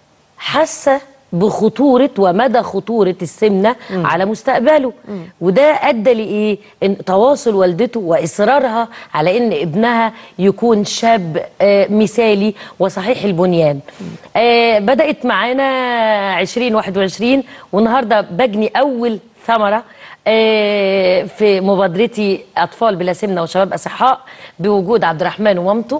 حاسه بخطوره ومدى خطوره السمنه على مستقبله وده ادى لايه ان تواصل والدته واصرارها على ان ابنها يكون شاب آه، مثالي وصحيح البنيان آه، بدات معانا 2021 والنهارده بجني اول ثمره آه، في مبادرتي اطفال بلا سمنه وشباب اصحاء بوجود عبد الرحمن ومامته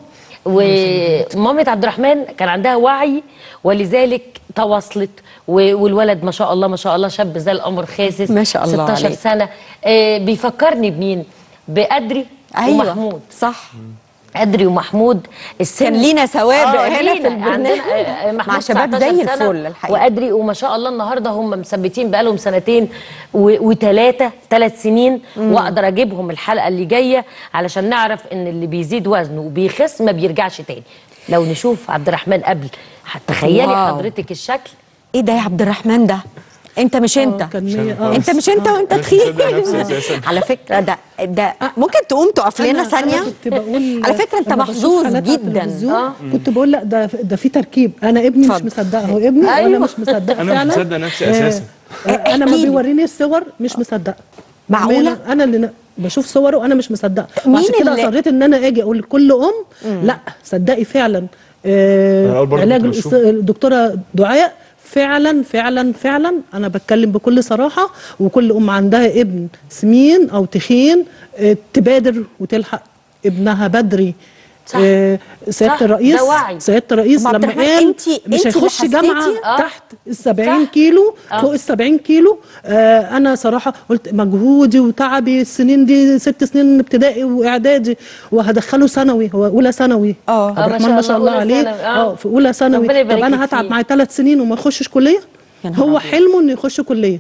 ومامة عبد الرحمن كان عندها وعي ولذلك تواصلت و- والولد ما شاء الله ما شاء الله شاب زي القمر خاسس ما شاء الله 16 عليك. سنة آه، بيفكرني بمين؟ بأدري ومحمود صح أدري ومحمود السن كان لينا سوابق آه، هنا في لينا. البرنامج. عندنا آه، آه، محمود مع شباب 19 زي سنة الفل الحقيقة. وأدري وما شاء الله النهارده هم مثبتين بقالهم سنتين وثلاثة ثلاث سنين وأقدر أجيبهم الحلقة اللي جاية علشان نعرف إن اللي بيزيد وزنه وبيخس ما بيرجعش تاني لو نشوف عبد الرحمن قبل تخيلي واو. حضرتك الشكل ايه ده يا عبد الرحمن ده انت مش انت كان مية- آه. انت مش انت وانت تخين على فكره ده ده ممكن تقوم تقف لنا أنا- ثانيه أنا كنت بقول على فكره انت لما بشوف محظوظ حالات على جدا التلفزيون، آه. كنت بقول لا ده ده في تركيب انا ابني اتفضل. مش مصدقه هو ابني وانا أيوة. مش مصدقه أنا مش فعلا مصدق نفسي آه، أساساً. آه، انا ما احكيلي. بيوريني الصور مش مصدقه معقولة؟ بأمانة، انا اللي ن- بشوف صوره وانا مش مصدقه مين وعشان كده اللي- اصريت ان انا اجي اقول لكل ام لا صدقي فعلا أنا آه أول برضه علاج كنت الأس- بشوف. الدكتوره دعاء فعلا فعلا فعلا انا بتكلم بكل صراحه وكل ام عندها ابن سمين او تخين آه، تبادر وتلحق ابنها بدري صح. آه، سياده صح، الرئيس ده وعي. سياده الرئيس طب عبد لما الرحمن، قال انتي- مش انتي اللي هيخش جامعه حسيتي؟ آه. تحت ال 70 صح. كيلو آه. فوق ال 70 كيلو آه انا صراحه قلت مجهودي وتعبي السنين دي ست سنين ابتدائي واعدادي وهدخله ثانوي هو اولى ثانوي اه. عبد آه، ما الرحمن شاء ما شاء الله، الله أولى عليه ثانوي، آه. اه في اولى ثانوي ربنا يبارك طب انا لك هتعب فيه. معاه ثلاث سنين وما يخشش كليه يا نهار هو أبيض. حلمه انه يخش كليه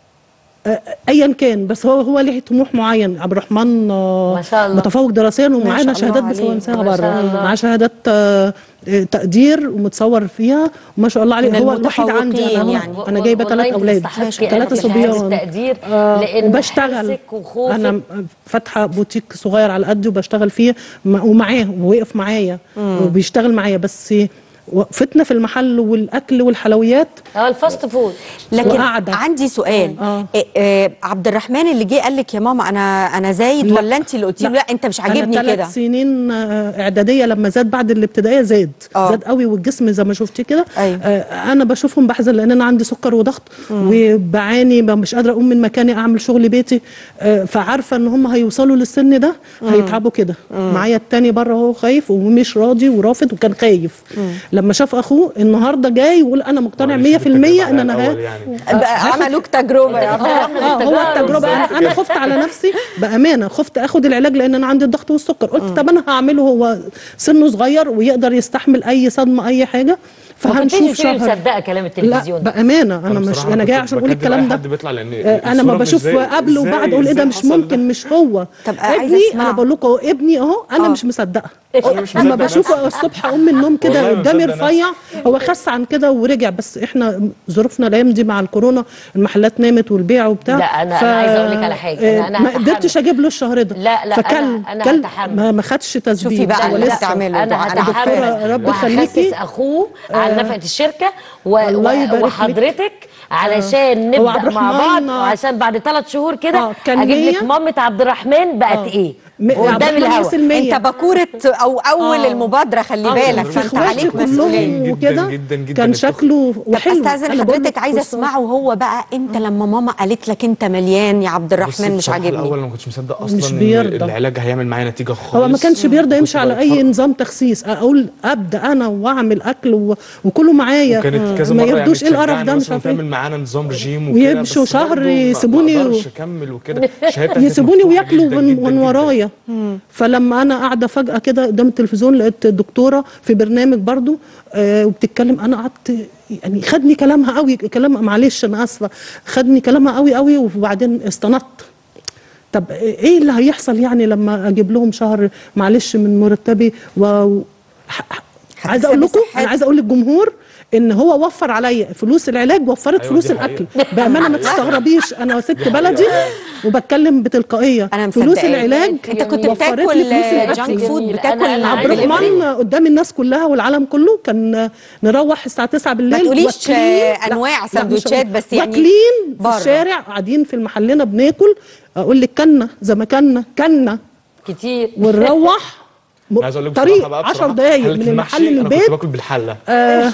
آه، ايا كان بس هو هو ليه طموح معين عبد الرحمن آه، ما شاء الله. متفوق دراسيا ومعانا شاء الله شهادات بس هو عليه. نساها ما شاء بره الله. معاه شهادات آه، آه، تقدير ومتصور فيها وما شاء الله عليه من هو الوحيد عندي المتفوقين انا يعني. انا جايبه والله ثلاث أنت اولاد تستحقي ثلاثه ألف شهادة صبيان تقدير آه، لأن وبشتغل حرصك وخوفك انا فاتحه بوتيك صغير على قدي وبشتغل فيه م- ومعاه ووقف معايا وبيشتغل معايا بس وقفتنا في المحل والاكل والحلويات اه الفاست فود لكن وقاعدة. عندي سؤال آه. إيه إيه عبد الرحمن اللي جه قال لك يا ماما انا انا زايد لا. ولا انت اللي قلتي له لا انت مش عاجبني أنا كده ثلاث سنين آه، اعداديه لما زاد بعد الابتدائيه زاد آه. زاد قوي والجسم زي ما شفتي كده أيوة. آه، انا بشوفهم بحزن لان انا عندي سكر وضغط وبعاني ب- مش قادره اقوم من مكاني اعمل شغل بيتي آه، فعارفه ان هم هيوصلوا للسن ده هيتعبوا كده معايا التاني بره هو خايف ومش راضي ورافض وكان خايف لما لما شاف اخوه النهارده جاي يقول انا مقتنع 100% ان انا ها- بقى عملوك تجربه يا عبد اه الرحمن اه هو التجربه انا انا خفت على نفسي بامانه خفت اخد العلاج لان انا عندي الضغط والسكر قلت طب انا هعمله هو سنه صغير ويقدر يستحمل اي صدمه اي حاجه ما كنتيش فهنشوف بتبقي شهر مصدقه كلام لا التلفزيون ده بامانه انا مش انا جاي عشان اقول الكلام ده حد بيطلع لان آه، انا الصورة ما مش بشوف زي- قبل إزاي- وبعد اقول ايه ده إزاي مش حصل ممكن مش هو طب عايزة ابني أسمع. انا بقول لكم اهو ابني اهو انا مش مصدقه أنا مش اما مصدق بشوفه الصبح اقوم من النوم كده والله ما قدامي مصدق رفيع هو خس عن كده ورجع بس احنا ظروفنا الايام دي مع الكورونا المحلات نامت والبيع وبتاع لا، أنا- أنا عايزة أقول لك على حاجة. أنا- آه، أنا ما هتحمل. قدرتش اجيب له الشهر ده لا، لا، فكل أنا- أنا كل هتحمل. ما ما خدش تثبيت شوفي بقى هو اللي لسه بتعمله انا ده. هتحمل رب وهخسس يخليكي. اخوه على نفقه الشركه و... الله و... يبارك وحضرتك علشان هو عبد نبدا مع الرحمن، بعض آه. وعشان بعد ثلاث شهور كده آه، كان اجيب لك مية. مامه عبد الرحمن بقت آه. ايه م- عبد قدام الرحمن الهوا وصل مية. انت باكوره او اول آه. المبادره خلي آه، بالك في فانت اخواتي عليك مسؤوليه كلهم جداً وكده جداً جداً كان الطفل. شكله طب وحلو استاذن أنا بقول حضرتك لك عايزه بصوا. اسمعه هو بقى امتى لما ماما قالت لك انت مليان يا عبد الرحمن مش الاول عاجبني انا ما كنتش مصدق اصلا مش إن بيرضى. العلاج هيعمل معايا نتيجه خالص هو ما كانش بيرضى يمشي كنت على بتفرج- اي نظام تخسيس اقول ابدا انا واعمل اكل و... وكله معايا وكانت كذا ما مره يرضوش ايه يعني القرف ده تشجعني مش مثلاً عارف تعمل ايه معانا نظام رجيم وكده ويمشوا بس شهر برضه ما- يسيبوني ما و- اقدرش اكمل وكده الشهيه بتاعتي يسيبوني مفتوحة وياكلوا جداً من, جداً من جداً. ورايا فلما انا قاعده فجاه كده قدام التلفزيون لقيت الدكتوره في برنامج برضو آه وبتتكلم انا قعدت يعني خدني كلامها قوي كلام معلش انا اسفه خدني كلامها قوي قوي وبعدين استنطت طب ايه اللي هيحصل يعني لما اجيب لهم شهر معلش من مرتبي و ح- ح- عايزه اقول لكم صحتك. انا عايزه اقول للجمهور ان هو وفر عليا فلوس العلاج وفرت أيوة، فلوس دي الاكل حقيقة. بامانه ما تستغربيش انا ست بلدي وبتكلم بتلقائيه أنا فلوس مصدقاك. العلاج انت كنت وفرت لي بتاكل فلوس الأكل. جانك فود جميل. بتاكل أنا- أنا عبد عندي الرحمن قدام الناس كلها والعالم كله كان نروح الساعه 9 بالليل ما تقوليش واكلين- آه، لا، أنواع لا، مش سندوتشات هقول. بس يعني واكلين في بره. الشارع قاعدين في محلنا بناكل اقول لك كنا زي ما كنا كنا كتير ونروح م- أنا عايز اقول لك طريق بصراحة بقى 10 بصراحة، دقايق حلة من المحل المحشي أنا للبيت كنت باكل بالحله آه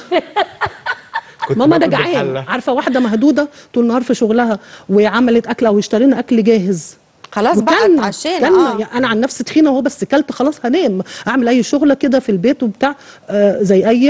كنت ماما انا باكل جعان بالحلة. عارفه واحده مهدوده طول النهار في شغلها وعملت اكل او اشترينا اكل جاهز خلاص بقى وكلنا- اتعشينا كلنا. اه يعني انا عن نفسي تخينه اهو بس كلت خلاص هنام اعمل اي شغله كده في البيت وبتاع آه زي اي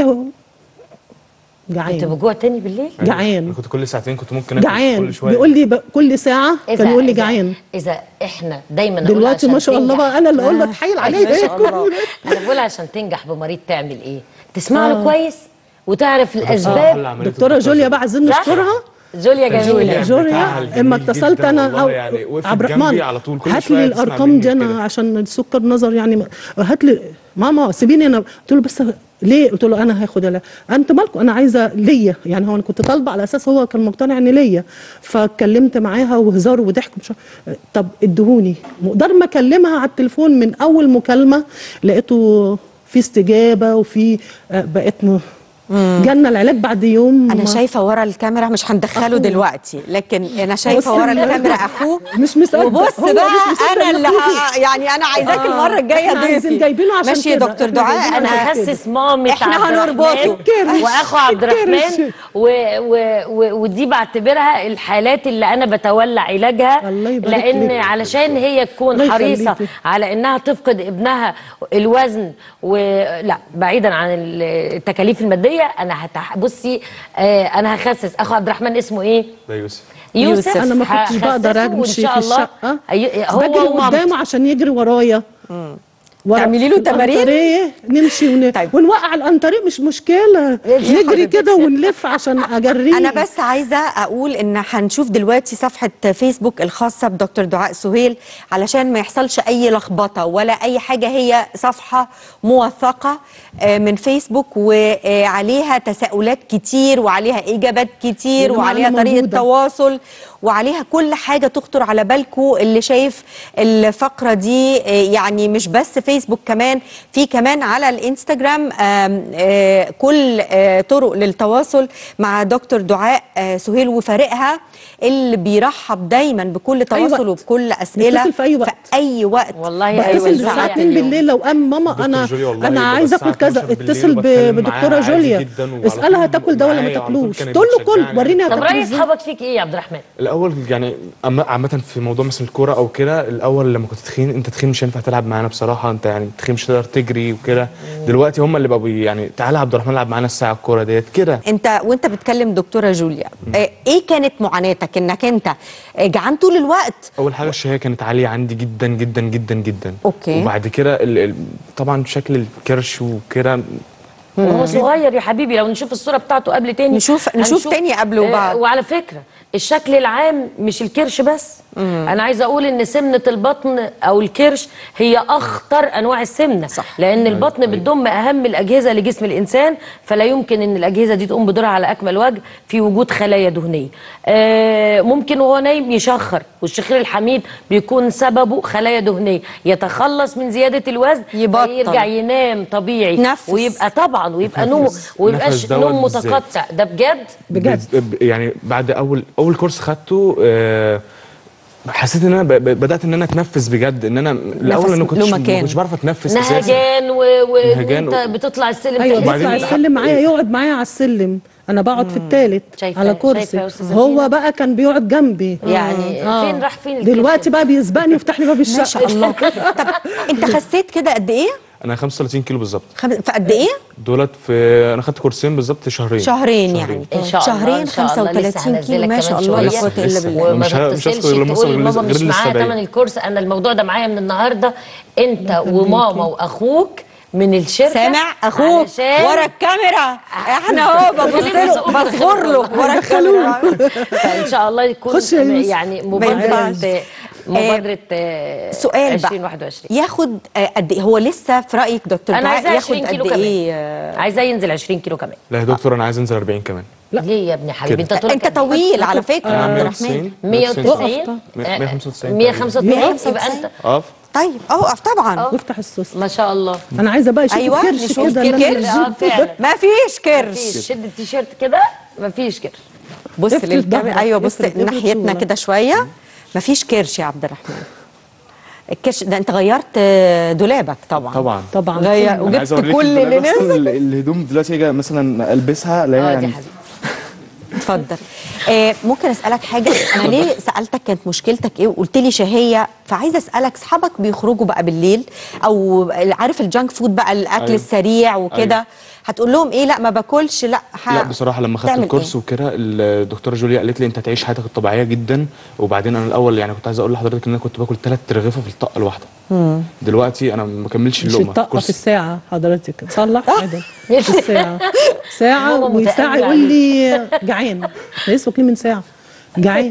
كنت جعان بجوع تاني بالليل جعان أنا كنت كل ساعتين كنت ممكن اكل جعان كل شويه بيقول لي ب- كل ساعه كان يقول لي جعان اذا احنا دايما أقول دلوقتي ما عشان شاء الله تنجح- بقى انا اللي اقول له اتحايل عليه ما شاء الله ياكل انا بقول عشان تنجح بمريض تعمل ايه تسمع له آه. كويس وتعرف حل الاسباب عملية دكتوره الدكتور جوليا بقى عايزين صح؟ نشكرها جوليا جميله جوليا. جوريا بتاعها الجميل اما اتصلت جداً انا والله او يعني وقفت عبد جنبي الرحمن على طول، كل هات شوية لي تسمع الارقام مني دي انا كده. عشان السكر نظر يعني ما- هات لي ماما سيبيني انا قلت له بس ليه قلت له انا هاخد لا انت مالكم انا عايزه ليا يعني هو انا كنت طالبه على اساس هو كان مقتنع ان ليا فاتكلمت معاها وهزار وضحك مش عارف- طب ادهوني مقدار ما اكلمها على التليفون من اول مكالمه لقيته في استجابه وفي آه، بقيت م- جالنا العلاج بعد يوم انا شايفه ورا الكاميرا مش هندخله أخوه. دلوقتي لكن انا شايفه بص ورا ال- الكاميرا اخوه مش مصدق وبص هو بقى مش مصدق انا اللي أخوه. ه... يعني انا عايزاك آه، المره الجايه إحنا عايزين ضيفي جايبينه عشان ماشي يا كده، دكتور إحنا دعاء جايبينه انا عشان هخسس مامة إحنا عبد هنربطه. الرحمن كرش. واخو عبد كرش. الرحمن و و و ودي بعتبرها الحالات اللي انا بتولى علاجها الله يبارك لان لك. علشان هي تكون الله حريصه يخليكي. على انها تفقد ابنها الوزن ولا بعيدا عن التكاليف الماديه انا هتح... بصي آه انا هخسس اخو عبد الرحمن اسمه ايه ده يوسف يوسف انا ما كنتش هخسسه بقدر وإن امشي شاء في الله الشقه أي- هو بجري ومامته. قدامه عشان يجري ورايا ورا- تعملي له في تمارين؟ الأنتريه نمشي ون... طيب. ونوقع الانتريه مش مشكله نجري كده ونلف عشان اجريه انا بس عايزه اقول ان هنشوف دلوقتي صفحه فيسبوك الخاصه بدكتور دعاء سهيل علشان ما يحصلش اي لخبطه ولا اي حاجه هي صفحه موثقه آه، من فيسبوك وعليها تساؤلات كتير وعليها اجابات كتير والمعنى وعليها طريقه موجودة. تواصل وعليها كل حاجه تخطر على بالكم اللي شايف الفقره دي آه، يعني مش بس فيسبوك كمان في كمان على الانستجرام آم، آه، كل آه، طرق للتواصل مع دكتور دعاء آه، سهيل وفريقها اللي بيرحب دايما بكل تواصل وقت. وبكل اسئله نتصل في أي وقت. في اي وقت والله أيوة، بتصل الساعة الساعه 2 اليوم. بالليل لو قام ماما دكتور انا جوليا والله انا يبقى عايزه الساعة اكل كذا 12 بالليل اتصل ب- وبتكلم بدكتوره معاها عادي جوليا جداً وعلى اسالها طول تاكل ده ولا ما معايا وعلى طول تاكلوش كانت تقول له كل بتشجعني. وريني طب هتاكل راي ازاي اصحابك فيك ايه يا عبد الرحمن الاول يعني أما- عامه في موضوع مثلا الكوره او كده الاول لما كنت تخين انت تخين مش هينفع تلعب معانا بصراحه انت يعني تخين مش هتقدر تجري وكده دلوقتي هم اللي بقوا بي- يعني تعالى يا عبد الرحمن العب معانا الساعه الكوره ديت كده انت وانت بتكلم دكتوره جوليا آه، ايه كانت معاناتك انك انت آه، جعان طول الوقت اول حاجه الشهيه كانت عاليه عندي جدا جدا جدا جدا اوكي. وبعد كده ال... ال... طبعا شكل الكرش وكده وهو صغير يا حبيبي لو نشوف الصوره بتاعته قبل تاني نشوف- نشوف هنشوف- تاني قبل وبعد. آه وعلى فكره الشكل العام مش الكرش بس انا عايزه اقول ان سمنه البطن او الكرش هي اخطر انواع السمنه صح. لان البطن بتضم اهم الاجهزه لجسم الانسان فلا يمكن ان الاجهزه دي تقوم بدورها على اكمل وجه في وجود خلايا دهنيه آه ممكن وهو نايم يشخر والشخير الحميد بيكون سببه خلايا دهنيه يتخلص من زياده الوزن يبطل. يرجع ينام طبيعي نفس. ويبقى طبعا ويبقى نومه ويبقاش نفس دوت نوم بالذات. متقطع ده بجد بجد ب- يعني بعد اول اول كورس خدته آه، حسيت ان انا ب- ب- بدات ان انا اتنفس بجد ان انا الاول انا له كنتش ما مكان. كنتش بعرف اتنفس اساسا نهجان و... و... نهجان وانت و- بتطلع السلم ايوه تحس بيطلع بيه. السلم معايا يقعد معايا على السلم انا بقعد في الثالث شايفة- على شايفة كرسي يا أستاذة هو دينا؟ بقى كان بيقعد جنبي يعني آه. فين راح فين الكرش دلوقتي بقى بيسبقني ويفتح لي باب الشقه ما شاء الله طب انت خسيت كده قد ايه انا 35 كيلو بالظبط خم... في قد ايه دولت في انا خدت كورسين بالظبط شهرين شهرين يعني ان شاء الله شهرين إن شاء الله لسه 35 كيلو هنزلك ما شاء كمان الله لا شوية. قوه الا لسه. بالله وما مش ه- مش تتصلش هدخل غير مصر تقول غير ماما غير مش معايا للسبعين. ثمن الكورس انا الموضوع ده معايا من النهارده انت وماما واخوك من الشركه سامع اخوك علشان ورا الكاميرا احنا اهو ببص له بصغر له ورا الكاميرا فان شاء الله يكون خش يا يوسف. يعني ما ينفعش. مبادره مبادره آه، سؤال بقى 2021 ياخد آه، قد ايه هو لسه في رايك دكتور انا دعاء عايزاه ياخد 20 كيلو قد كمان ايه آه، عايزاه ينزل 20 كيلو كمان لا يا دكتور انا عايز انزل 40 كمان ليه يا ابني حبيبي كده. انت طولك انت قد إيه؟ طويل على فكره انا عبد الرحمن 190 190 195 195 195 يبقى انت اقف طيب اقف طبعا وافتح السوس ما شاء الله انا عايزه بقى اشوف ايوه الكرش نشوف كده في اللي أنا كرش اه فعلا ما فيش كرش مفيش شد التيشيرت كده مفيش كرش بص افرد للكاميرا ظهرك، ايوه بص افرد- افرد ناحيتنا صورة. كده شويه مفيش كرش يا عبد الرحمن الكرش ده انت غيرت آه، دولابك طبعا طبعا طبعا غير انا عايز وجبت اوريك كل اللي الدولاب أصلاً نزل ال- الهدوم دلوقتي اجي مثلا البسها الاقيها اه دي يعني حبيبي اتفضل آه ممكن اسالك حاجه انا ليه سالتك كانت مشكلتك ايه وقلت لي شهيه فعايزه اسالك اصحابك بيخرجوا بقى بالليل او عارف الجانك فود بقى الاكل أيوة. السريع وكده أيوة. هتقول لهم ايه لا ما باكلش لا ح... لا بصراحه لما خدت تعمل الكورس إيه؟ وكده الدكتوره جوليا قالت لي انت هتعيش حياتك الطبيعيه جدا وبعدين انا الاول يعني كنت عايز اقول لحضرتك ان انا كنت باكل ثلاث رغيفه في الطاقه الواحده دلوقتي انا ما بكملش مش اللقمه الطاقه كورس. في الساعه حضرتك صلح عدل في الساعه ساعه ماما وساعه متأملة يقول لي جعان احنا لسه واكلين من ساعه جعان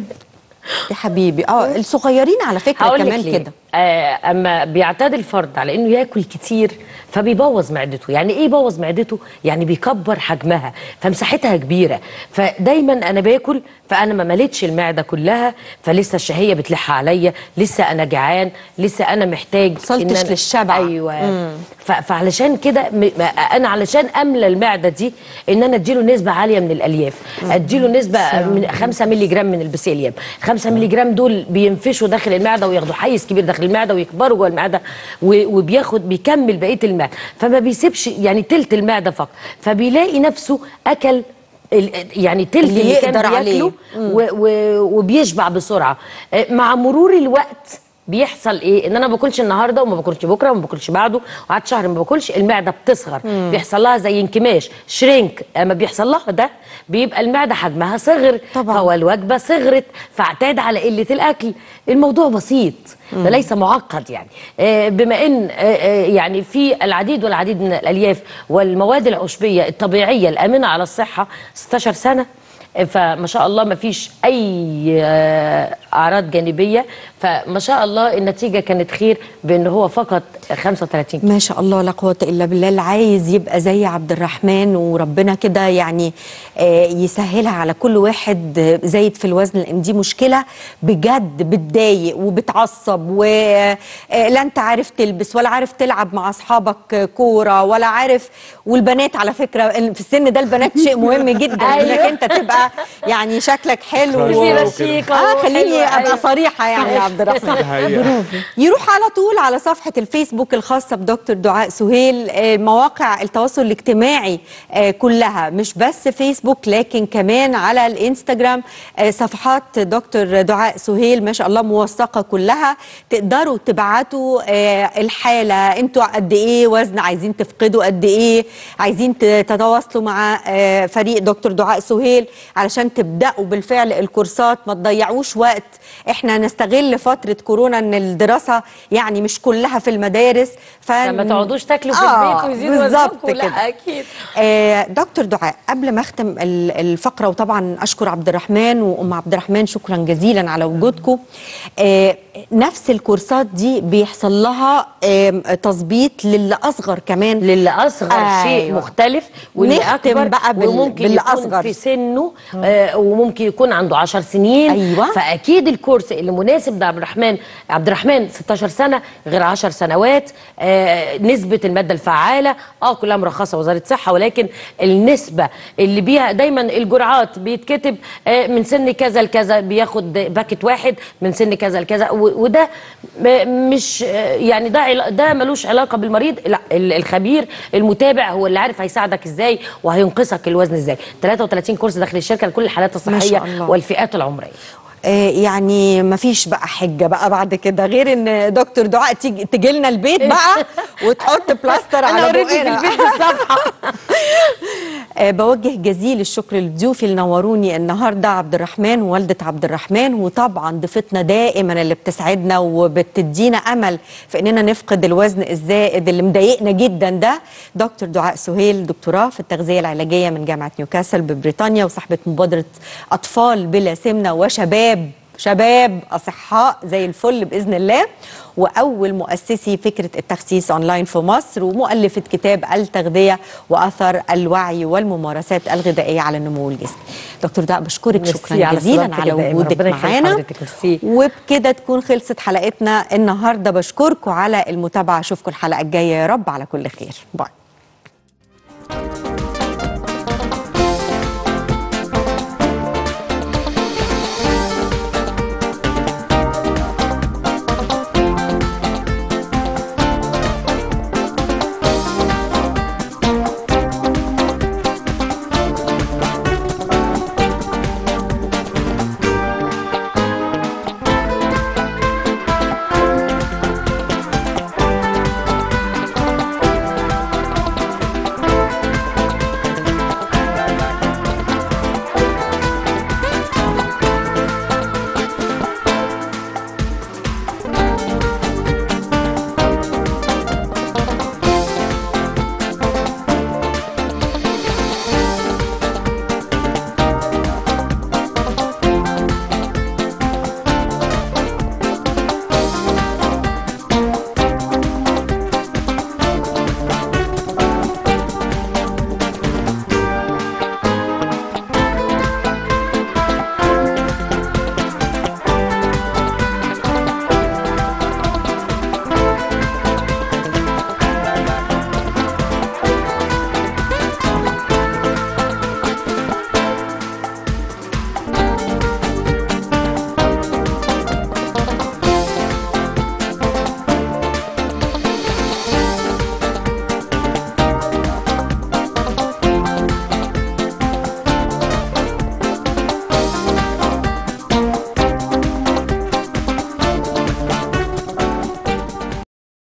يا حبيبي اه الصغيرين على فكره هقول كمان لك ليه كده آه اما بيعتاد الفرد على انه ياكل كتير فبيبوظ معدته يعني ايه يبوظ معدته يعني بيكبر حجمها فمساحتها كبيره فدايما انا باكل فانا ما مليتش المعده كلها فلسه الشهيه بتلح عليا لسه انا جعان لسه انا محتاج وصلتش إن أنا- للشبع. ايوه ف- فعلشان كده م- ما- انا علشان املى المعده دي ان انا اديله نسبه عاليه من الالياف اديله نسبه من 5 مللي جرام من البسيليوم 5 مللي جرام دول بينفشوا داخل المعده وياخدوا حيز كبير داخل المعده ويكبروا جوه المعده و- وبياخد بيكمل بقيه المعده فما بيسيبش يعني تلت المعده فقط فبيلاقي نفسه اكل ال- يعني تلت اللي اللي, كان يقدر عليه. بياكله و- و- وبيشبع بسرعه آه، مع مرور الوقت بيحصل ايه ان انا ما باكلش النهارده وما باكلش بكره وما باكلش بعده وقعدت شهر ما باكلش المعده بتصغر بيحصل لها زي انكماش شرينك اما بيحصل لها ده بيبقى المعده حجمها صغر طبعاً. فهو الوجبه صغرت فاعتاد على قله الاكل الموضوع بسيط ليس معقد يعني آه، بما ان آه، آه، يعني في العديد والعديد من الالياف والمواد العشبيه الطبيعيه الامنه على الصحه 16 سنه فما شاء الله ما فيش اي آه، اعراض جانبيه فما شاء الله النتيجه كانت خير بان هو فقط 35 كيلو ما شاء الله لا قوة إلا بالله اللي عايز يبقى زي عبد الرحمن وربنا كده يعني آه، يسهلها على كل واحد آه، زايد في الوزن لأن دي مشكلة بجد بتضايق وبتعصب ولا أنت عارف تلبس ولا عارف تلعب مع أصحابك آه، كورة ولا عارف والبنات على فكرة في السن ده البنات شيء مهم جدا أيوة. إنك أنت تبقى كده يعني شكلك حلو كبيرة و- شيكة اه خليني وحلوة، ابقى أيوة. صريحه يعني يا عبد الرحمن دي حقيقة. يروح على طول على صفحة الفيسبوك الخاصة بدكتور دعاء سهيل آه، مواقع التواصل الاجتماعي آه، كلها مش بس فيسبوك لكن كمان على الانستجرام آه، صفحات دكتور دعاء سهيل ما شاء الله موثقة كلها تقدروا تبعتوا آه، الحالة انتوا قد ايه وزن عايزين تفقدوا قد ايه عايزين ت- تتواصلوا مع آه، فريق دكتور دعاء سهيل علشان تبدأوا بالفعل الكورسات ما تضيعوش وقت احنا نستغل فترة كورونا ان الدراسة يعني مش كلها في المدارس ف ما تقعدوش تاكلوا في آه، البيت ويزيدوا بالظبط وزنكم كده لا اكيد آه دكتور دعاء قبل ما اختم ال- الفقره وطبعا اشكر عبد الرحمن وام عبد الرحمن شكرا جزيلا على وجودكم آه نفس الكورسات دي بيحصل لها آم، تظبيط للي اصغر كمان للي اصغر أيوة. شيء مختلف واللي نختم اكبر بقى بال- وممكن بالأصغر. يكون في سنه آه وممكن يكون عنده 10 سنين أيوة. فاكيد الكورس اللي مناسب لعبد الرحمن عبد الرحمن 16 سنه غير 10 سنوات آه نسبه الماده الفعاله اه كلها مرخصه وزاره الصحه ولكن النسبه اللي بيها دايما الجرعات بيتكتب آه من سن كذا لكذا بياخد باكت واحد من سن كذا لكذا و- وده م- مش آه، يعني ده علا- ده ملوش علاقه بالمريض لا ال- الخبير المتابع هو اللي عارف هيساعدك ازاي وهينقذك الوزن ازاي 33 كورس داخل الشركه لكل الحالات ما شاء الصحيه الله. والفئات العمريه آه، يعني مفيش بقى حجه بقى بعد كده غير ان دكتور دعاء تيجي تجي لنا البيت بقى وتحط بلاستر أنا على already في بقنا البيت بالصفحه آه، بوجه جزيل الشكر لضيوفي اللي نوروني النهارده عبد الرحمن ووالده عبد الرحمن وطبعا ضيفتنا دائما اللي بتسعدنا وبتدينا امل في اننا نفقد الوزن الزائد اللي مضايقنا جدا ده دكتور دعاء سهيل دكتوراه في التغذيه العلاجيه من جامعه نيوكاسل ببريطانيا وصاحبه مبادره اطفال بلا سمنه وشباب شباب اصحاء زي الفل باذن الله واول مؤسسي فكره التخسيس اونلاين في مصر ومؤلفه كتاب التغذيه واثر الوعي والممارسات الغذائيه على النمو الجسمي. دكتور دعاء بشكرك ميرسي شكرا على جزيلا صداقتك على الدائمة. وجودك ربنا يخلي معانا حضرتك. ميرسي. وبكده تكون خلصت حلقتنا النهارده بشكركم على المتابعه اشوفكم الحلقه الجايه يا رب على كل خير باي